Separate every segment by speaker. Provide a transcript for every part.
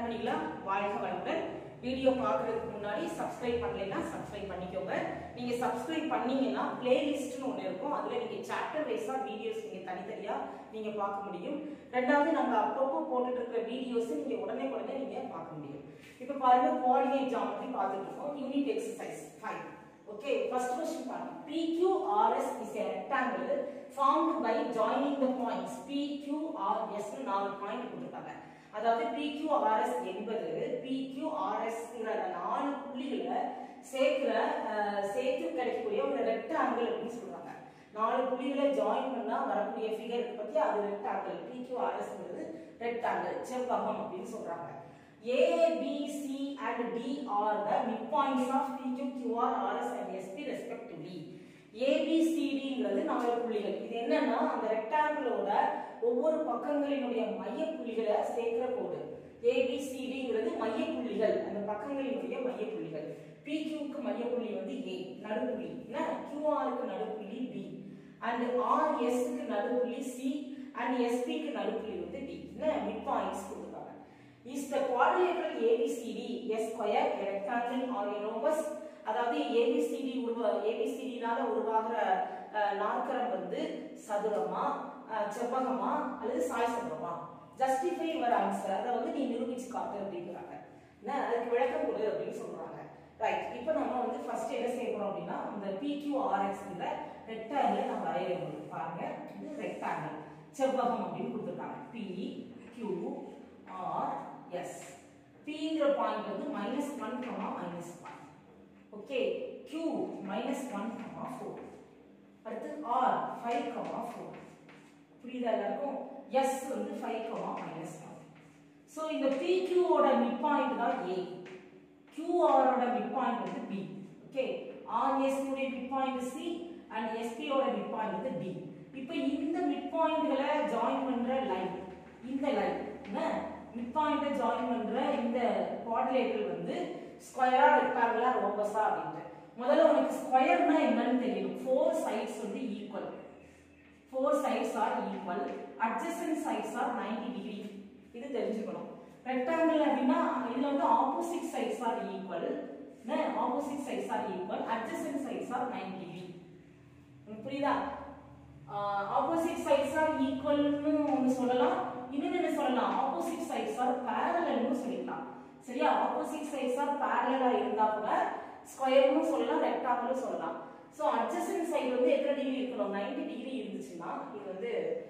Speaker 1: பண்ணிக்கலாம் வாழ்க வளமுடன் வீடியோ பார்க்கறதுக்கு முன்னாடி சப்ஸ்கிரைப் பண்ணலைன்னா சப்ஸ்கிரைப் பண்ணிக்கோங்க நீங்க சப்ஸ்கிரைப் பண்ணீங்கன்னா பிளேலிஸ்ட்னு ஒன்று இருக்கும் அதுல நீங்க சாப்டர் வைஸா வீடியோஸ் நீங்க தனித்தனியா நீங்க பார்க்க முடியும் ரெண்டாவது நாங்க அப்பப்போ போட்டுட்டு இருக்கிற வீடியோஸ் நீங்க உடனே உடனே நீங்க பார்க்க முடியும் இப்போ பாருங்க கோஆர்டினேட் ஜாமெட்ரி பார்த்துட்டு இருக்கோம் unit exercise five okay first question பாருங்க PQRS is a rectangle formed by joining the points PQRS னு நாலு பாயிண்ட் கொடுத்திருக்காங்க அதாவது PQRS என்பது PQRS ங்கிற அந்த நாலு புள்ளிகளை சேர்க்கிற அஹ், சேர்த்து கிடைக்கக்கூடிய ஒரு ரெக்டாங்கிள் அப்படின்னு சொல்றாங்க நாலு புள்ளிகளை ஜாயின் பண்ணா வரக்கூடிய ஃபிகர் பத்தி அது ரெக்டாங்கிள் PQRS ங்கிறது ரெக்டாங்கிள் செவ்வகம் அப்படின்னு சொல்றாங்க A, B, C and D are the midpoints of PQ, QR, RS and SP respectively. ஏபிசிடிங்கிறது நாலு புள்ளிகள் இது என்னன்னா அந்த ரெக்டாங்கிளோட ஒவ்வொரு பக்கங்களினுடைய மைய புள்ளிகளை சேர்க்கிற கோடு ஏபிசிடிங்கிறது மைய புள்ளிகள் அந்த பக்கங்களினுடைய மைய புள்ளிகள் பிக்யூக்கு மைய புள்ளி வந்து ஏ நடுப்புள்ளி என்ன கியூஆருக்கு நடுப்புள்ளி பி அண்ட் ஆர்எஸ்க்கு நடுப்புள்ளி சி அண்ட் எஸ்பிக்கு நடுப்புள்ளி வந்து டி என்ன மிட் பாயிண்ட்ஸ் கொடுத்துருக்காங்க is the quadrilateral ABCD is square rectangle or a rhombus அதாவது ஏபிசிடி உருவ ஏபிசிடினால உருவாகிற அஹ், நாற்கரம் வந்து சதுரமா அஹ், செவ்வகமா அல்லது சாய் சதுரமா ஜஸ்டிஃபை யுவர் ஆன்சர் அதை வந்து நீ நிரூபிச்சு காட்டு அப்படிங்கிறாங்க என்ன அதுக்கு விளக்கம் கொடு அப்படின்னு சொல்றாங்க ரைட் இப்போ நம்ம வந்து ஃபர்ஸ்ட் என்ன செய்ய போறோம் அப்படின்னா இந்த பிக்யூஆர்எக்ஸ் இந்த ரெக்டாங்கிள் நம்ம வரைய முடியும் பாருங்க இது ரெக்டாங்கிள் செவ்வகம் அப்படின்னு கொடுத்துருக்காங்க பி கியூ ஆர் எஸ் பிங்கிற பாயிண்ட் வந்து minus one comma minus one okay Q minus one comma four அடுத்து ஆர் ஃபைவ் கமா ஃபோர் புரியுதா எல்லாருக்கும் எஸ் வந்து five comma minus one so இந்த பிக்யூவோட மிட் பாயிண்ட் தான் ஏ கியூஆரோட மிட் பாயிண்ட் வந்து பி ஓகே ஆர்எஸ் உடைய மிட் பாயிண்ட் சி அண்ட் எஸ்பியோட மிட் பாயிண்ட் வந்து டி இப்போ இந்த மிட் பாயிண்ட்களை ஜாயின் பண்ற லைன் இந்த லைன் என்ன மிட் பாயிண்ட்டை ஜாயின் பண்ற இந்த குவாட்ரிலேட்டர் வந்து ஸ்கொயரா ரெக்டாங்குலா ரோபஸா அப்படின்ட்டு முதல்ல உனக்கு ஸ்கொயர்னா என்னன்னு தெரியணும் ஃபோர் சைட்ஸ் வந்து equal four sides are equal adjacent sides are 90 degree இது தெரிஞ்சுக்கணும் ரெக்டாங்கிள் அப்படின்னா இதுல வந்து opposite sides are equal opposite sides are equal adjacent sides are 90 degree உங்களுக்கு புரியுதா ஆப்போசிட் சைட்ஸ் ஆர் ஈக்குவல்னு ஒன்று சொல்லலாம் இன்னொன்று என்ன சொல்லலாம் ஆப்போசிட் சைட்ஸ் ஆர் பேரலல்னு சொல்லிக்கலாம் சரியா ஆப்போசிட் சைட்ஸ் ஆர் பேரலா இருந்தா கூட ஸ்கொயர்னு சொல்லலாம் ரெக்டாங்கிளும் சொல்லலாம் ஸோ அட்ஜஸ்டன் சைடு வந்து எத்தனை டிகிரி இருக்கணும் 90 டிகிரி இருந்துச்சுன்னா இது வந்து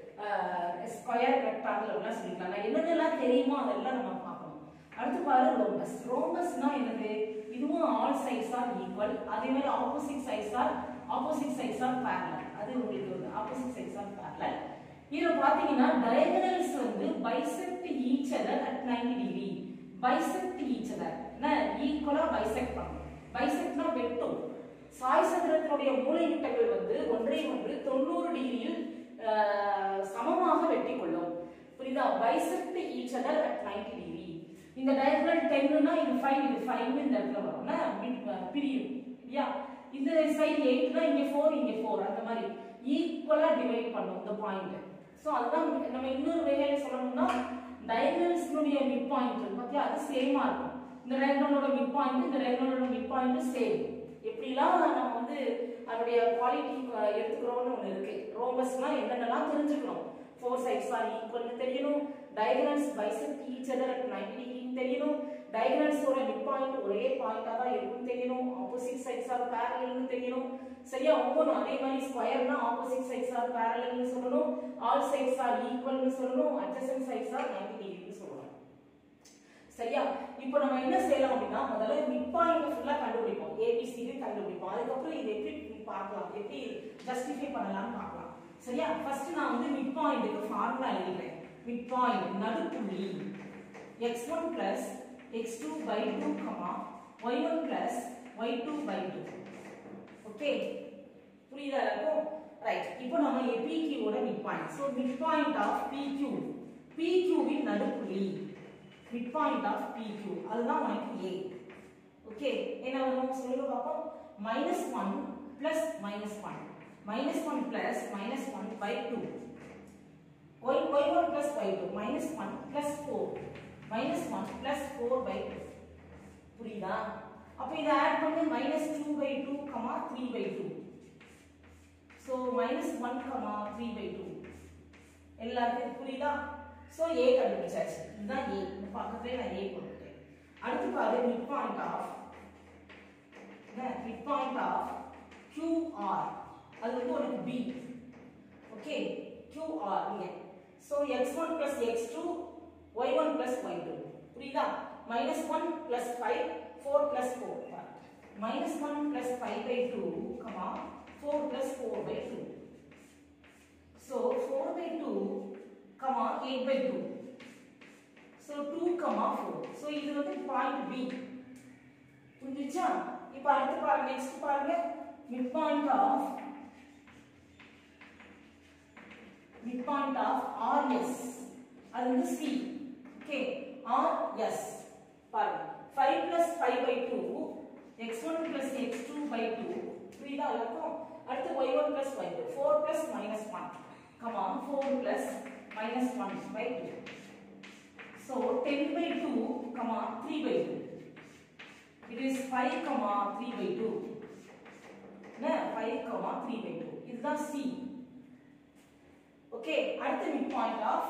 Speaker 1: ஸ்கொயர் ரெக்டாங்கிள் அப்படிலாம் சொல்லிக்கலாம் நான் என்னென்னலாம் தெரியுமோ அதெல்லாம் நம்ம பார்க்கணும் அடுத்து பாரு ரோம்பஸ் ரோம்பஸ்னா என்னது இதுவும் ஆல் சைட்ஸ் ஆர் ஈக்குவல் அதே மாதிரி opposite sides are opposite sides are parallel அது உங்களுக்கு ஒரு ஆப்போசிட் சைட்ஸ் ஆர் பேரலல் இதுல பாத்தீங்கன்னா டயகனல்ஸ் வந்து bisect each other at 90 degree bisect each other என்ன ஈக்குவலா பைசெக்ட் பண்ணும் பைசெக்ட்னா வெட்டும் சாய் சதுரத்தினுடைய மூலை விட்டங்கள் வந்து ஒன்றை ஒன்று தொண்ணூறு டிகிரியில் அஹ், சமமாக வெட்டி கொள்ளும் புரியுதா bisect each other at 90 degree இந்த டயகனல் 10னா இது 5 இது 5 இந்த இடத்துல வரும்னா mid- அஹ், பிரியும் இல்லையா இந்த சைடு 8னா இங்க 4 இங்க 4 அந்த மாதிரி ஈக்குவலா டிவைட் பண்ணும் இந்த பாயிண்ட் சோ அதுதான் நம்ம இன்னொரு வகையில சொல்லணும்னா டயகனல்ஸ்னுடைய மிட் பாயிண்ட் பாத்தியா அது சேமா இருக்கும் இந்த டயகனலோட மிட் பாயிண்ட் இந்த டயகனலோட மிட் பாயிண்ட் சேம் எப்படிலாம் நம்ம வந்து அதனுடைய குவாலிட்டி எடுத்துக்கிறோம்னு ஒன்று இருக்கு ரோமஸ்னா என்னென்னலாம் தெரிஞ்சுக்கணும் ஃபோர் சைட்ஸ் ஆர் ஈக்குவல்னு தெரியணும் diagonals bisect each other at 90 டிகிரின்னு தெரியணும் டயகனல்ஸோட மிட் பாயிண்ட் ஒரே பாயிண்டா தான் இருக்கும்னு தெரியணும் ஆப்போசிட் சைட்ஸ் ஆர் பேரலல்னு தெரியணும் சரியா ஒவ்வொன்றும் அதே மாதிரி ஸ்கொயர்னா ஆப்போசிட் சைட்ஸ் ஆர் பேரலல்னு சொல்லணும் ஆல் சைட்ஸ் ஆர் ஈக்குவல்னு சொல்லணும் adjacent சைட்ஸ் ஆர் 90 டிகிரின்னு சொல்லணும் சரியா இப்போ நம்ம என்ன செய்யலாம் அப்படின்னா முதல்ல மிட் பாயிண்ட் ஃபுல்லா கண்டுபிடிப்போம் ஏபிசிடி கண்டுபிடிப்போம் அதுக்கப்புறம் இது எப்படி பார்க்கலாம் எப்படி ஜஸ்டிஃபை பண்ணலாம்னு பார்க்கலாம் சரியா ஃபர்ஸ்ட் நான் வந்து மிட் பாயிண்ட்டுக்கு ஃபார்முலா எழுதுறேன் மிட் பாயிண்ட் நடுப்புள்ளி x1 plus x2 by 2 comma y1 plus y2 by 2 okay புரியுதா எல்லாருக்கும் ரைட் இப்போ நம்ம PQ ஓட mid point so mid point of PQ PQ வின் நடுப்புள்ளி மிட் பாயிண்ட் ஆஃப் PQ அதுதான் உனக்கு A ஓகே என்ன வரும் சொல்லுங்க பாப்போம் minus one plus minus one minus one plus minus one by two y y1 plus y2 minus 1 plus 4 minus one plus four by two புரியுதா அப்ப இதை ஆட் பண்ணி minus two by two comma three by two so minus one comma three by two எல்லாருக்கும் புரியுதா so ஏ கண்டுபிடிச்சாச்சு இதுதான் ஏ இந்த பக்கத்துலேயே நான் ஏ போட்டுட்டேன் அடுத்து பாரு mid point of mid point of QR அது வந்து உனக்கு பி ஓகே கியூஆர் இங்கே so x one plus x two y one plus y two புரியுதா minus one plus five four plus four minus one plus five by two comma four plus four by two so four by two comma eight by two so two comma four so இது வந்து point B புரிஞ்சுச்சா இப்போ அடுத்து பாருங்க next பாருங்க mid point of mid point of RS அது வந்து C okay RS பாருங்க five plus five by two x one plus x two by two புரியுதா எல்லாருக்கும் அடுத்து y one plus y two four plus minus one comma four plus minus one by two so ten by two comma three by two it is 5 comma 3 by 2 என்ன 5 comma 3 by 2 இதுதான் C okay அடுத்த mid point of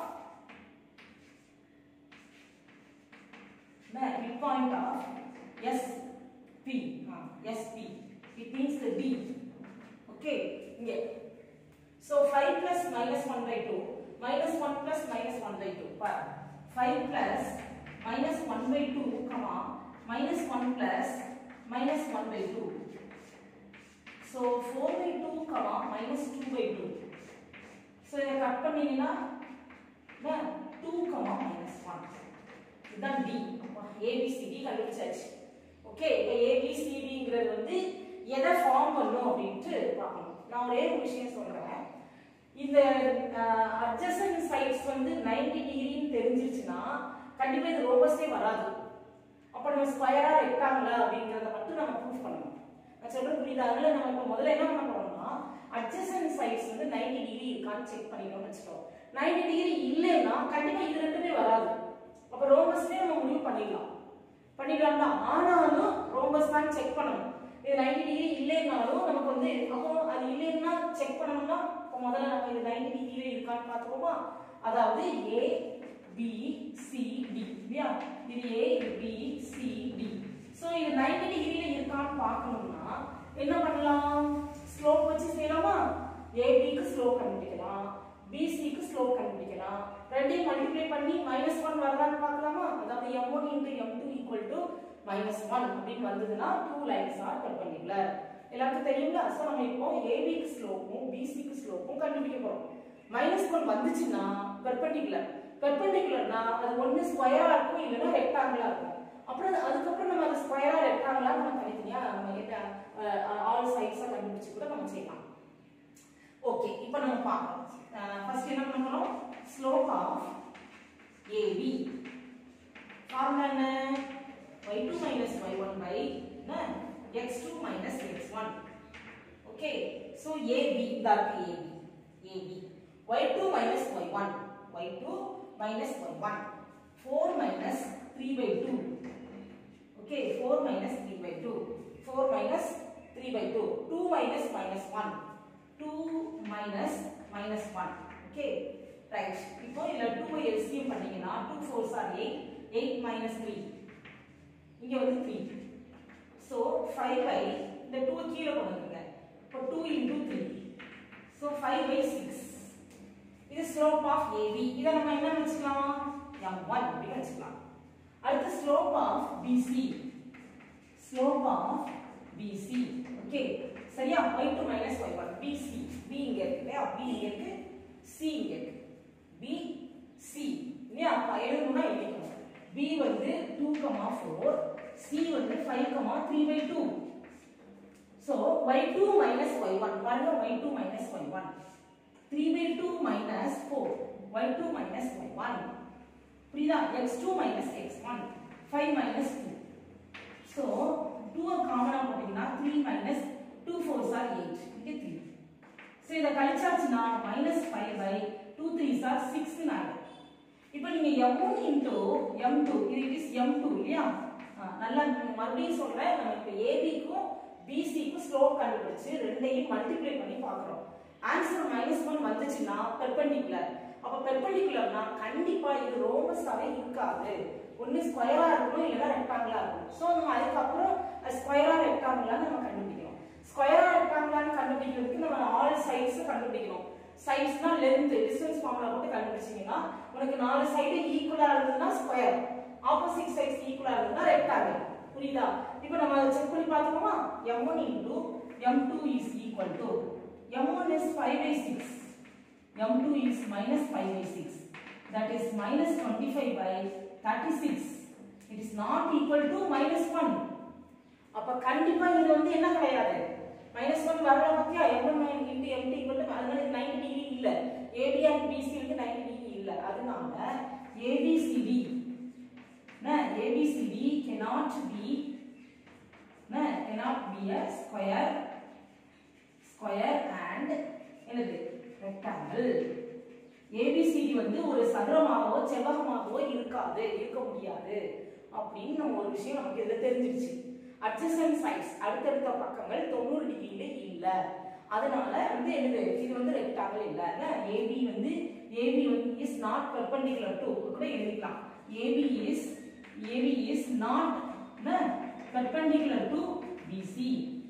Speaker 1: என்ன mid point of S P S P it means the D okay இங்கே so five plus minus one by two minus one plus minus one by two பார் five plus minus one by two comma minus 1 plus minus 1 by 2. So 4 by 2 comma minus 2 by 2. So இதை cut பண்ணீங்கன்னா 2 comma minus 1. இதுதான் D. அப்பா ABCD கண்டுபிடிச்சாச்சு okay இப்போ ABCDங்கிறது வந்து எதை form பண்ணும் அப்படின்ட்டு பார்க்கணும் நான் ஒரே ஒரு விஷயம் சொல்றேன் இந்த அட்ஜசன் சைட்ஸ் வந்து 90 டிகிரின்னு தெரிஞ்சிருச்சுன்னா கண்டிப்பா இது ரோபஸே வராது அப்ப நம்ம ஸ்கொயரா ரெக்டாங்கிளா அப்படிங்கறத மட்டும் நம்ம ப்ரூஃப் பண்ணணும் நான் சொல்றது புரியுதா அதனால நம்ம இப்ப முதல்ல என்ன பண்ண போறோம்னா அட்ஜசன்ட் சைட்ஸ் வந்து 90 டிகிரி இருக்கான்னு செக் பண்ணிக்கணும்னு வச்சுக்கோ 90 டிகிரி இல்லைன்னா கண்டிப்பா இது ரெண்டுமே வராது அப்ப ரோம்பஸ்லயே நம்ம முடிவு பண்ணிடலாம் பண்ணிடலாம் தான் ஆனாலும் ரோம்பஸ் தான் செக் பண்ணணும் இது 90 டிகிரி இல்லைனாலும் நமக்கு வந்து அப்போ அது இல்லைன்னா செக் பண்ணணும்னா இப்போ முதல்ல நம்ம இது 90 டிகிரி இருக்கான்னு பார்த்துருவோமா அதாவது ஏ பி சி டி இல்லையா இது ஏ இது பி சி டி ஸோ இது 90 டிகிரியில இருக்கான்னு பார்க்கணும்னா என்ன பண்ணலாம் ஸ்லோப் வச்சு செய்யலாமா ஏபிக்கு ஸ்லோப் கண்டுபிடிக்கலாம் பிசிக்கு ஸ்லோப் கண்டுபிடிக்கலாம் ரெண்டையும் மல்டிப்ளை பண்ணி மைனஸ் ஒன் வரலான்னு பார்க்கலாமா அதாவது M one into M two equal to minus one அப்படின்னு வந்ததுன்னா டூ லைன்ஸ் ஆர் பெர்பெண்டிகுலர் எல்லாருக்கும் தெரியுங்களா ஸோ நம்ம இப்போ ஏபிக்கு ஸ்லோப்பும் பிசிக்கு ஸ்லோப்பும் கண்டுபிடிக்க போறோம் மைனஸ் ஒன் வந்துச்சுன்னா பெர்பெண்டிகுலர் பெர்பெண்டிகுலர்னா அது ஒன்று ஸ்கொயரா இருக்கும் இல்லைன்னா ரெக்டாங்கிளா இருக்கும் அப்புறம் அது- அதுக்கப்புறம் நம்ம அது ஸ்கொயரா ரெக்டாங்கிளா நம்ம தனித்தனியா நம்ம என்ன ஆல் சைட்ஸா கண்டுபிடிச்சு கூட நம்ம செய்யலாம் ஓகே இப்போ நம்ம பார்க்கலாம் ஃபர்ஸ்ட் என்ன பண்ண போறோம் ஸ்லோப் ஆஃப் ஏபி ஃபார்முலா என்ன y2 minus y1 by என்ன x2 minus x1 okay so AB இதா இருக்கு AB AB y2 minus y1 y2 minus y1 4 minus 3 by 2 okay 4 minus 3 by 2 4 minus 3 by 2 2 minus minus 1 2 minus minus 1 okay right இப்போ இதுல 2 ஐ LCM பண்ணீங்கன்னா 2 4s are 8 8 minus 3 இங்க வந்து 3 so 5 by இந்த 2 கீழ கொண்டு வந்துருங்க இப்போ 2 into 3 so 5 by 6 இது ஸ்லோப் ஆஃப் AB இத நம்ம என்ன வச்சுக்கலாம் m1 அப்படி வச்சுக்கலாம் அடுத்து slope of BC slope of BC okay சரியா y2 minus y1 BC B இங்க இருக்கு இல்லையா B இங்க இருக்கு C இங்க இருக்கு B C இல்லையா அப்ப எழுதணும்னா எழுதிக்கணும் B வந்து 2 4 C வந்து 5 3 by 2 so y2 minus y1 பாருங்க y2 minus y1 3 by 2 minus 4 y2 minus y1 புரியுதா x2 minus x1 5 minus 2 so 2 காமனா போட்டீங்கன்னா 3 minus 2 4s are 8 இங்க 3 so இத கழிச்சாச்சுன்னா minus 5 by 2 3s are 6 னு ஆயிடும் இப்போ நீங்க m1 into m2 இது it is m2 இல்லையா ஆ, நல்லா மறுபடியும் சொல்றேன் நம்ம இப்ப ஏபிக்கும் பிசிக்கும் ஸ்லோப் கண்டுபிடிச்சு ரெண்டையும் மல்டிப்ளை பண்ணி பார்க்கறோம் ஆன்சர் மைனஸ் ஒன் வந்துச்சுன்னா பெர்பெண்டிகுலர் அப்ப பெர்பெண்டிகுலர்னா கண்டிப்பா இது ரோமஸாவே இருக்காது ஒன்னு ஸ்கொயரா இருக்கணும் இல்லைன்னா ரெக்டாங்கிளா இருக்கணும் ஸோ நம்ம அதுக்கப்புறம் ஸ்கொயரா ரெக்டாங்கிளான்னு நம்ம கண்டுபிடிக்கணும் ஸ்கொயரா ரெக்டாங்கிளான்னு கண்டுபிடிக்கிறதுக்கு நம்ம ஆல் சைட்ஸ் கண்டுபிடிக்கணும் சைட்ஸ்னா லென்த் டிஸ்டன்ஸ் ஃபார்முலா போட்டு கண்டுபிடிச்சீங்கன்னா உனக்கு நாலு சைடு ஈக்குவலா இருந்ததுன்னா ஸ்கொயர் ஆப்போசிட் சைட்ஸ் ஈக்குவலா இருந்ததுன்னா ரெக்டாங்கிள் புரியுதா இப்போ நம்ம செக் பண்ணி பார்த்துக்கோமா m1 into m2 is equal to m1 is 5 by 6 m2 is minus 5 by 6 that is minus 25 by 36 it is not equal to minus 1 அப்ப கண்டிப்பா இது வந்து என்ன கிடையாது மைனஸ் ஒன் வரல பத்தியா M one into M D equal அதனால ninety degree இல்ல ஏபி அண்ட் பிசி வந்து நைன்டி டிகிரி இல்ல அதனால ABCD ABCD cannot be cannot be a square square and என்னது rectangle ஏபிசிடி வந்து ஒரு சதுரமாகவோ செவ்வகமாகவோ இருக்காது இருக்க முடியாது அப்படின்னு நம்ம ஒரு விஷயம் நமக்கு இதுல தெரிஞ்சிருச்சு அட்ஜசன்ட் சைட்ஸ் அடுத்தடுத்த பக்கங்கள் தொண்ணூறு டிகிரியில இல்ல அதனால வந்து என்னது இது வந்து ரெக்டாங்கிள் இல்ல ஏபி வந்து ஏபி வந்து இஸ் நாட் பெர்பெண்டிகுலர் டு கூட எழுதிக்கலாம் AB is AB is not perpendicular to BC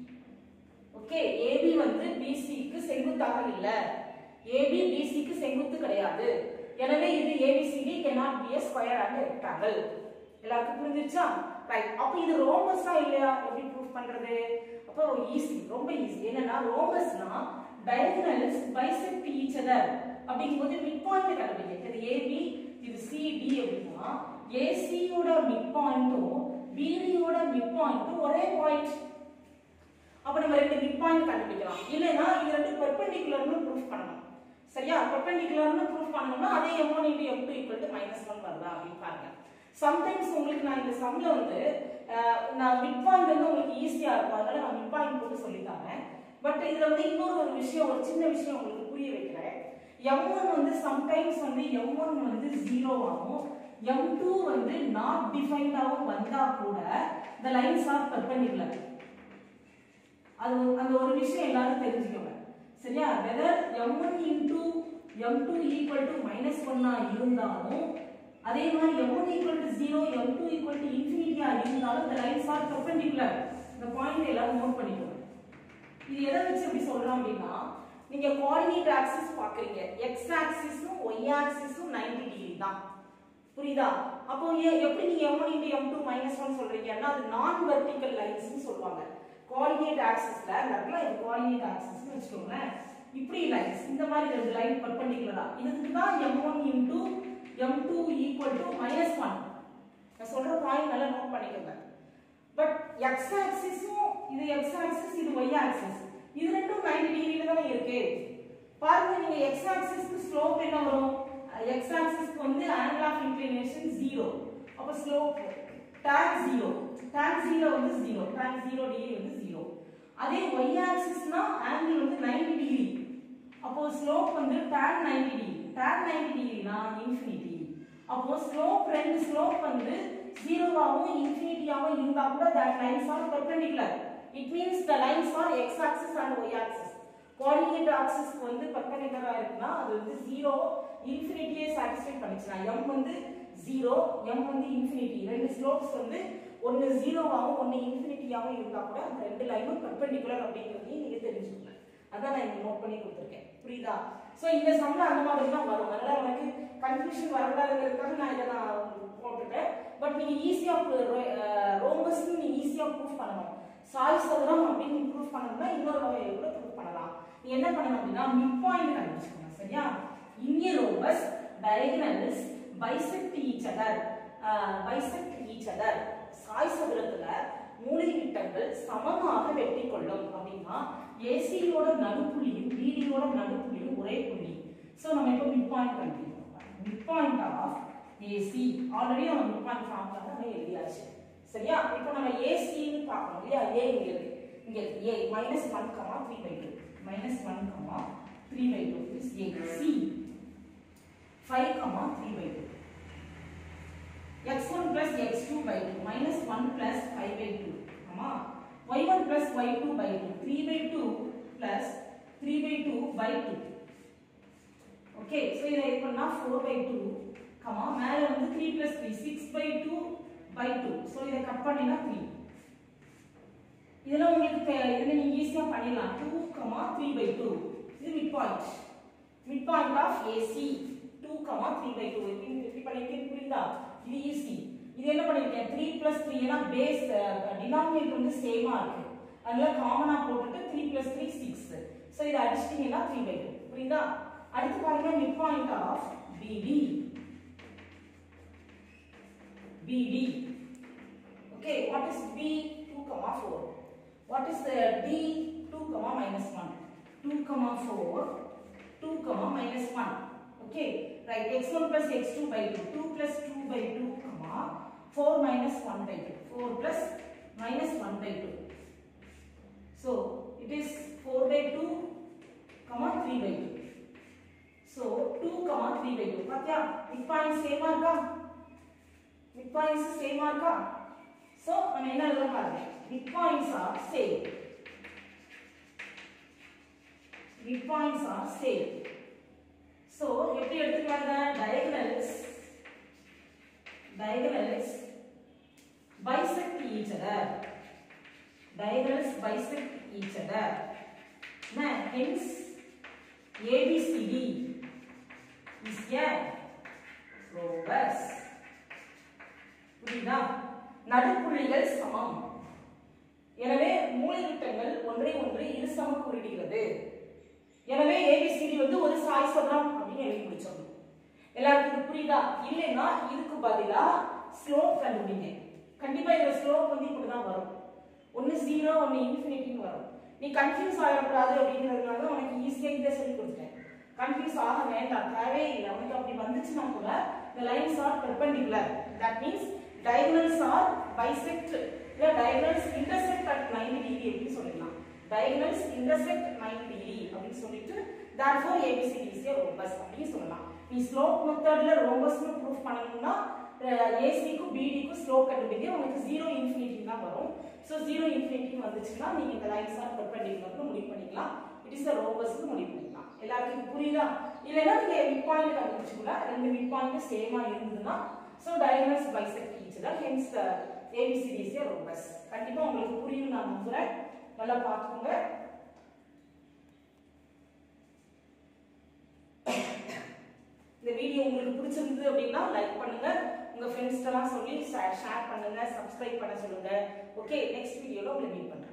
Speaker 1: okay AB வந்து பிசிக்கு செங்குத்தாக இல்ல ஏபி பிசிக்கு செங்குத்து கிடையாது எனவே இது ABCD cannot be a square and rectangle எல்லாருக்கும் புரிஞ்சிருச்சா ரைட் அப்ப இது ரோமஸா இல்லையா எப்படி ப்ரூஃப் பண்றது அப்போ ஈஸி ரொம்ப ஈஸி என்னன்னா ரோமஸ்னா diagonals bisect each other அப்படிங்கும்போது மிட் பாயிண்ட் கண்டுபிடிக்க இது ஏபி இது சிடி அப்படின்னா ஏசியோட மிட் பாயிண்ட்டும் பிடியோட மிட் பாயிண்ட்டும் ஒரே பாயிண்ட் அப்ப நம்ம ரெண்டு மிட் பாயிண்ட் கண்டுபிடிக்கலாம் இல்லைன்னா இது ரெண்டு பெர்பெண்டிகுலர்னு ப்ரூஃப் பண்ணணும் சரியா பெர்பெண்டிகுலர்னு ப்ரூஃப் பண்ணணும்னா அதே m1 into m2 equal to minus 1 வருதா அப்படின்னு பாருங்க சம்டைம்ஸ் உங்களுக்கு நான் இந்த சம்ல வந்து அஹ், நான் மிட் பாயிண்ட் வந்து உங்களுக்கு ஈஸியா இருக்கும் அதனால நான் மிட் பாயிண்ட் போட்டு சொல்லித்தாங்க பட் இதுல வந்து இன்னொரு ஒரு விஷயம் ஒரு சின்ன விஷயம் உங்களுக்கு புரிய வைக்கிறேன் m1 வந்து சம்டைம்ஸ் வந்து m1 வந்து ஜீரோவாகவும் m2 வந்து நாட் டிஃபைன்டாகவும் வந்தா கூட the lines are perpendicular அது ஒரு- அந்த ஒரு விஷயம் எல்லாரும் தெரிஞ்சுக்கோங்க சரியா whether m1 into m2 equal to minus 1 ஆ இருந்தாலும் அதே மாதிரி m1 equal to 0 m2 equal to infinity ஆ இருந்தாலும் the lines are perpendicular இந்த பாயிண்ட் எல்லாரும் நோட் பண்ணிக்கோங்க இது எதை வச்சு எப்படி சொல்றோம் அப்படின்னா நீங்க கோஆர்டினேட் ஆக்சிஸ் பாக்குறீங்க எக்ஸ் ஆக்சிஸும் ஒய் ஆக்சிஸும் 90 டிகிரி தான் புரியுதா அப்போ ஏ- எப்படி நீங்க m1 into m2 minus 1 சொல்றீங்கன்னா அது நான் வெர்டிகல் லைன்ஸ்னு சொல்லுவாங்க கோஆர்டினேட் ஆக்சிஸ்ல இந்த இடத்துல இது கோஆர்டினேட் ஆக்சிஸ்னு வச்சுக்கோங்களேன் இப்படி லைன்ஸ் இந்த மாதிரி ரெண்டு லைன் பர்பெண்டிகுலரா இதுக்கு தான் m1 into m2 equal to minus 1 நான் சொல்ற பாயிண்ட் நல்லா நோட் பண்ணிக்கோங்க பட் எக்ஸ் ஆக்சிஸும் இது எக்ஸ் ஆக்சிஸ் இது ஒய் ஆக்சிஸ் இது ரெண்டும் 90 டிகிரில தானே இருக்கு பாருங்க நீங்க எக்ஸ் ஆக்சிஸ்க்கு ஸ்லோப் என்ன வரும் எக்ஸ் ஆக்சிஸ்க்கு வந்து ஆங்கிள் ஆஃப் இன்க்ளினேஷன் 0 அப்ப ஸ்லோப் tan 0 tan 0 வந்து 0 tan 0 டிகிரி வந்து 0 அதே ஒய் ஆக்சிஸ்னா ஆங்கிள் வந்து 90 டிகிரி அப்போ ஸ்லோப் வந்து tan 90 டிகிரி tan 90 டிகிரினா இன்ஃபினிட்டி அப்போ ஸ்லோப் ரெண்டு ஸ்லோப் வந்து ஜீரோவாகவும் இன்ஃபினிட்டியாகவும் இருந்தா கூட that lines are perpendicular it means the lines are X axis and Y axis coordinate ஆக்சிஸ்க்கு வந்து பெர்பெண்டிகுலரா இருக்குன்னா அது வந்து ஜீரோ இன்ஃபினிட்டியை சாட்டிஸ்ஃபை பண்ணிச்சுனா m வந்து ஜீரோ m வந்து இன்ஃபினிட்டி ரெண்டு ஸ்லோப்ஸ் வந்து ஒன்னு ஜீரோவாகவும் ஒன்னு இன்ஃபினிட்டியாகவும் இருந்தா கூட அந்த ரெண்டு லைனும் பெர்பெண்டிகுலர் அப்படிங்கிறதையும் நீங்க தெரிஞ்சுக்கோங்க அதான் நான் இங்க நோட் பண்ணி கொடுத்துருக்கேன் புரியுதா சோ இந்த சம்ல அந்த மாதிரி தான் வரும் அதனால உனக்கு கன்ஃபியூஷன் வரக்கூடாதுங்கிறதுக்காக நான் இதை நான் போட்டுட்டேன் பட் நீங்க ஈஸியா ரோம்பஸ் நீங்க ஈஸியா ப்ரூஃப் பண்ணணும் சாய் சதுரம் அப்படின்னு நீங்க ப்ரூஃப் பண்ணணும்னா இன்னொரு வகையில கூட ப்ரூஃப் பண்ணலாம் நீ என்ன பண்ணணும் அப்படின்னா மிட் பாயிண்ட் கண்டுபிடிச்சுக்கோங்க சரியா இந்திய rhombus diagonals bisect each other uh, bisect each other சாய் சதுரத்துல மூலை விட்டங்கள் சமமாக வெட்டி கொள்ளும் அப்படின்னா ஏசியோட நடுப்புள்ளியும் பிடியோட நடுப்புள்ளியும் ஒரே புள்ளி சோ நம்ம இப்போ மிட் பாயிண்ட் கண்டுபிடிக்கணும் mid point of AC already நம்ம மிட் பாயிண்ட் ஃபார்முலா தான் எழுதியாச்சு சரியா இப்போ நம்ம ஏசின்னு பார்க்கணும் இல்லையா ஏ இங்க இருக்கு இங்க இருக்கு A minus one comma three by two minus one comma three by two is A C five comma three by two x1 plus x2 by 2 minus 1 plus 5 by 2 ஆமா y1 plus y2 by 2 3 by 2 plus 3 by 2 by 2 okay so இதை இது பண்ணா 4 by 2 comma மேல வந்து 3 plus 3 6 by 2 by 2 so இதை cut பண்ணினா 3 இதெல்லாம் உங்களுக்கு தே- இதுல நீங்க ஈஸியா பண்ணிடலாம் 2 கமா 3 by 2 இது mid point mid point of AC 2 comma 3 by 2 இப்படி இப்படி பண்ணிருக்கேன் புரியுதா இது ஈஸி இது என்ன பண்ணிருக்கேன் 3 plus 3 ஏன்னா பேஸ் டினாமினேட்டர் வந்து சேமா இருக்கு அதனால காமனா போட்டுட்டு 3 plus 3 6 சோ இத அடிச்சிட்டீங்கன்னா 3 by 2 புரியுதா அடுத்து பாருங்க மிட் பாயிண்ட் ஆஃப் பிடி பிடி Okay, what is B 2 comma 4? What is the D 2 comma minus 1? 2 comma 4, 2 comma minus 1. Okay, right. X1 plus X2 by 2, 2 plus 2 by 2 comma 4 minus 1 by 2. 4 plus minus 1 by 2. So it is 4 by 2 comma 3 by 2. So 2 comma 3 by 2. பாத்தியா mid point சேமா இருக்கா mid points சேமா இருக்கா so நம்ம என்ன எழுத பாருங்க mid points are same mid points are same so எப்படி எடுத்துக்கலாங்க diagonals diagonals bisect each other diagonals bisect each other now hence abcd is a rhombus புரியுதா நடுப்புள்ளிகள் சமம் எனவே மூலைவிட்டங்கள் ஒன்றை ஒன்று இரு சமக்குறிடுகிறது எனவே ஏபிசிடி வந்து ஒரு சாய் சொல்றோம் அப்படின்னு எழுதி முடிச்சோம் எல்லாருக்கும் இது புரியுதா இல்லைன்னா இதுக்கு பதிலா ஸ்லோப் கண்டுபிடிங்க கண்டிப்பா இதுல ஸ்லோப் வந்து இப்படிதான் வரும் ஒன்னு ஜீரோ ஒன்னு இன்ஃபினிட்டின்னு வரும் நீ கன்ஃபியூஸ் ஆகக்கூடாது அப்படிங்கிறதுனால தான் உனக்கு ஈஸியா இதை சொல்லி கொடுத்துட்டேன் கன்ஃபியூஸ் ஆக வேண்டாம் தேவையில்லை உனக்கு அப்படி வந்துச்சுன்னா கூட the lines are perpendicular that means diagonals are bisect இல்ல diagonals intersect at 90 degree அப்படின்னு சொல்லலாம் diagonals intersect 90 degree அப்படின்னு சொல்லிட்டு therefore abcd is a rhombus அப்படின்னு சொல்லலாம் நீ ஸ்லோப் மெத்தட்ல ரோம்பஸ்னு ப்ரூஃப் பண்ணணும்னா ஏசிக்கும் பிடிக்கும் ஸ்லோப் கண்டுபிடிங்க உனக்கு ஜீரோ இன்ஃபினிட்டி தான் வரும் ஸோ ஜீரோ இன்ஃபினிட்டி வந்துச்சுன்னா நீங்க இந்த லைன்ஸ் ஆர் பெர்பெண்டிகுலர்னு முடிவு பண்ணிக்கலாம் இட் இஸ் அ ரோம்பஸ்னு முடிவு பண்ணிக்கலாம் எல்லாருக்கும் இது புரியுதா இல்லைன்னா நீங்க மிட் பாயிண்ட் கண்டுபிடிச்சுக்கலாம் ரெண்டு மிட் பாயிண்ட் சேமா இருந்ததுன்னா so diagonals bisect each other hence the ABCD is a rhombus கண்டிப்பா உங்களுக்கு புரியும் நான் நம்புறேன் நல்லா பார்த்துக்கோங்க இந்த வீடியோ உங்களுக்கு பிடிச்சிருந்தது அப்படின்னா லைக் பண்ணுங்க உங்க ஃப்ரெண்ட்ஸ்க்கெல்லாம் சொல்லி ஷேர் பண்ணுங்க சப்ஸ்கிரைப் பண்ண சொல்லுங்க ஓகே நெக்ஸ்ட் வீடியோல உங்களை மீட் பண்றேன்